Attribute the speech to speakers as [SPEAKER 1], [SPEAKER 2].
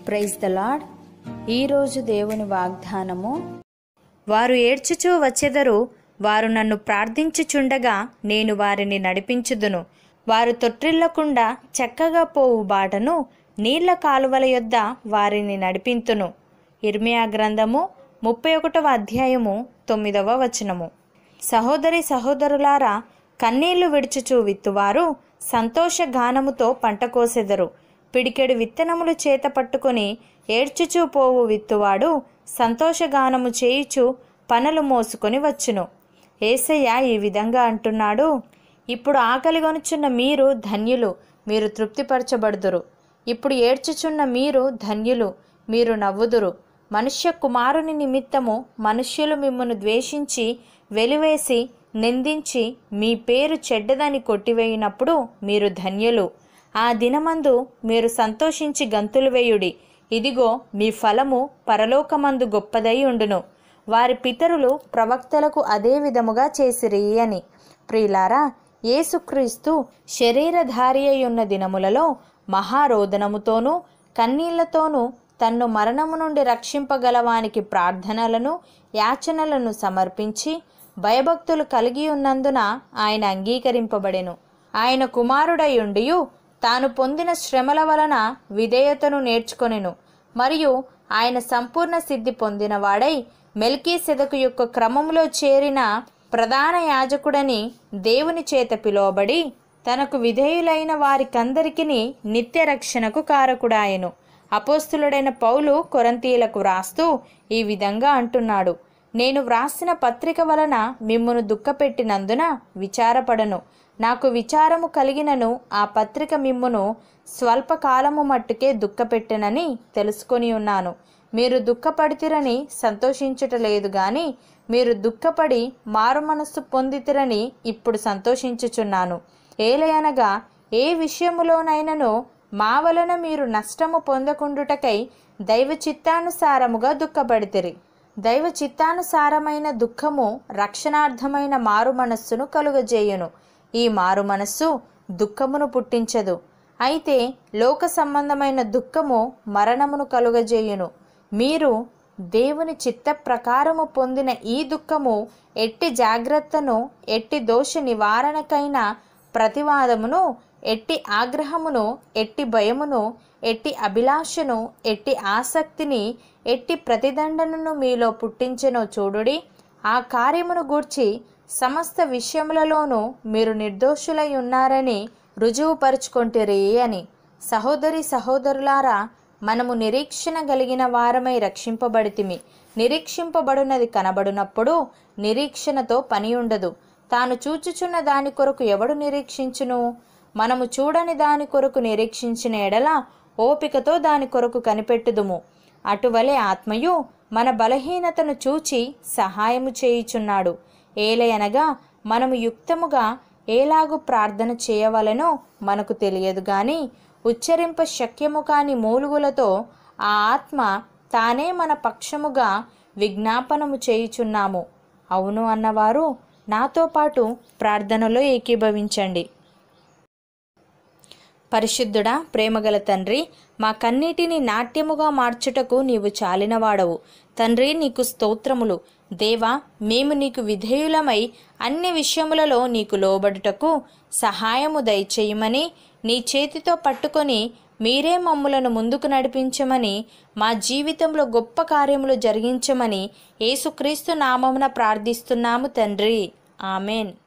[SPEAKER 1] praise the lord ఈరోజు దేవుని వాగ్దానము వారు ఏడ్చుచూ వచ్చెదరు వారు నన్ను ప్రార్థించుచుండగా నేను వారిని నడిపించుదును వారు తొట్టిల్లకుండా చక్కగా పోవు బాటను నీళ్ల కాలువల యొద్ద వారిని నడిపింతును ఇర్మియా గ్రంథము ముప్పై ఒకటవ అధ్యాయము తొమ్మిదవ వచనము సహోదరి సహోదరులారా కన్నీళ్లు విడుచుచూ విత్తువారు సంతోష గానముతో పంట కోసెదరు పిడికెడు విత్తనములు చేత పట్టుకొని ఏడ్చుచూ పోవు విత్తువాడు సంతోషగానము చేయుచు పనులు మోసుకొని వచ్చును ఏసయ్య ఈ విధంగా అంటున్నాడు ఇప్పుడు ఆకలిగొనుచున్న మీరు ధన్యులు మీరు తృప్తిపరచబడుదురు ఇప్పుడు ఏడ్చుచున్న మీరు ధన్యులు మీరు నవ్వుదురు మనుష్య కుమారుని నిమిత్తము మనుష్యులు మిమ్మను ద్వేషించి వెలివేసి నిందించి మీ పేరు చెడ్డదని కొట్టివేయినప్పుడు మీరు ధన్యులు ఆ దినమందు మీరు సంతోషించి గంతులు వేయుడి ఇదిగో మీ ఫలము పరలోకమందు గొప్పదై ఉండును వారి పితరులు ప్రవక్తలకు అదే విధముగా చేసిరి అని ప్రియులారా యేసుక్రీస్తు శరీరధారి అయి ఉన్న దినములలో మహారోదనముతోనూ కన్నీళ్లతోనూ తన్ను మరణము నుండి రక్షింపగలవానికి ప్రార్థనలను యాచనలను సమర్పించి భయభక్తులు కలిగి ఉన్నందున ఆయన అంగీకరింపబడెను ఆయన కుమారుడై ఉండియు తాను పొందిన శ్రమల వలన విధేయతను నేర్చుకొనెను మరియు ఆయన సంపూర్ణ సిద్ధి పొందినవాడై మెల్కీ సెదకు యొక్క క్రమంలో చేరిన ప్రధాన యాజకుడని దేవుని చేత పిలువబడి తనకు విధేయులైన వారికందరికీ నిత్య రక్షణకు కారకుడాయను అపోస్తులుడైన పౌలు కొరంతీయులకు వ్రాస్తూ ఈ విధంగా అంటున్నాడు నేను వ్రాసిన పత్రిక వలన మిమ్మును దుఃఖపెట్టినందున విచారపడను నాకు విచారము కలిగినను ఆ పత్రిక మిమ్మును స్వల్పకాలము మట్టుకే దుఃఖపెట్టెనని తెలుసుకొని ఉన్నాను మీరు దుఃఖపడితిరని సంతోషించుట లేదు గాని మీరు దుఃఖపడి మారు మనస్సు పొందితిరని ఇప్పుడు సంతోషించుచున్నాను ఏలయనగా ఏ విషయములోనైనను మా వలన మీరు నష్టము పొందకుండుటకై దైవ చిత్తానుసారముగా దుఃఖపడితిరి దైవ చిత్తానుసారమైన దుఃఖము రక్షణార్థమైన మారు మనస్సును కలుగజేయును ఈ మారు మనస్సు దుఃఖమును పుట్టించదు అయితే లోక సంబంధమైన దుఃఖము మరణమును కలుగజేయును మీరు దేవుని చిత్త ప్రకారము పొందిన ఈ దుఃఖము ఎట్టి జాగ్రత్తను ఎట్టి దోష నివారణకైన ప్రతివాదమును ఎట్టి ఆగ్రహమును ఎట్టి భయమును ఎట్టి అభిలాషను ఎట్టి ఆసక్తిని ఎట్టి ప్రతిదండనను మీలో పుట్టించెనో చూడుడి ఆ కార్యమును గూర్చి సమస్త విషయములలోనూ మీరు నిర్దోషులై ఉన్నారని రుజువుపరుచుకొంటిరి అని సహోదరి సహోదరులారా మనము నిరీక్షణ కలిగిన వారమై రక్షింపబడితిమి నిరీక్షింపబడునది కనబడునప్పుడు నిరీక్షణతో పని ఉండదు తాను చూచుచున్న దాని కొరకు ఎవడు నిరీక్షించును మనము చూడని దాని కొరకు నిరీక్షించిన ఎడల ఓపికతో దాని కొరకు కనిపెట్టుదుము అటువలే ఆత్మయు మన బలహీనతను చూచి సహాయము చేయుచున్నాడు ఏలయనగా మనము యుక్తముగా ఏలాగు ప్రార్థన చేయవలెనో మనకు తెలియదు గాని ఉచ్చరింప శక్యము కాని మూలుగులతో ఆ ఆత్మ తానే మన పక్షముగా విజ్ఞాపనము చేయుచున్నాము అవును అన్నవారు నాతో పాటు ప్రార్థనలో ఏకీభవించండి పరిశుద్ధుడా ప్రేమగల తండ్రి మా కన్నీటిని నాట్యముగా మార్చుటకు నీవు చాలినవాడవు తండ్రి నీకు స్తోత్రములు దేవా మేము నీకు విధేయులమై అన్ని విషయములలో నీకు లోబడుటకు సహాయము దయచేయమని నీ చేతితో పట్టుకొని మీరే మమ్ములను ముందుకు నడిపించమని మా జీవితంలో గొప్ప కార్యములు జరిగించమని యేసుక్రీస్తు నామమున ప్రార్థిస్తున్నాము తండ్రి ఆమెన్